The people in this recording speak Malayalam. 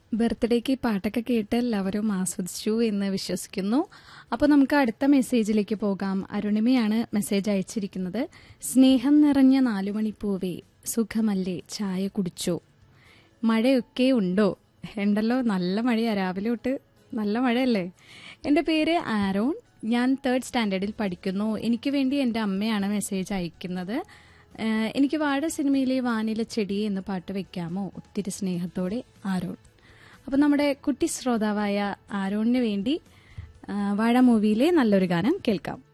ബർത്ത്ഡേക്ക് ഈ പാട്ടൊക്കെ കേട്ട് എല്ലാവരും ആസ്വദിച്ചു എന്ന് വിശ്വസിക്കുന്നു അപ്പോൾ നമുക്ക് അടുത്ത മെസ്സേജിലേക്ക് പോകാം അരുണിമയാണ് മെസ്സേജ് അയച്ചിരിക്കുന്നത് സ്നേഹം നിറഞ്ഞ നാലുമണിപ്പൂവേ സുഖമല്ലേ ചായ കുടിച്ചോ മഴയൊക്കെ ഉണ്ടോ ഉണ്ടല്ലോ നല്ല മഴയാ രാവിലെ തൊട്ട് നല്ല മഴയല്ലേ എൻ്റെ പേര് ആരോൺ ഞാൻ തേർഡ് സ്റ്റാൻഡേർഡിൽ പഠിക്കുന്നു എനിക്ക് വേണ്ടി എൻ്റെ അമ്മയാണ് മെസ്സേജ് അയക്കുന്നത് ഏഹ് എനിക്ക് വാഴ സിനിമയിലെ വാനില ചെടി എന്ന പാട്ട് വെക്കാമോ ഒത്തിരി സ്നേഹത്തോടെ ആരോൺ അപ്പോൾ നമ്മുടെ കുട്ടി ശ്രോതാവായ ആരോണിന് വേണ്ടി ആ, വാഴ മൂവിയിലെ നല്ലൊരു ഗാനം കേൾക്കാം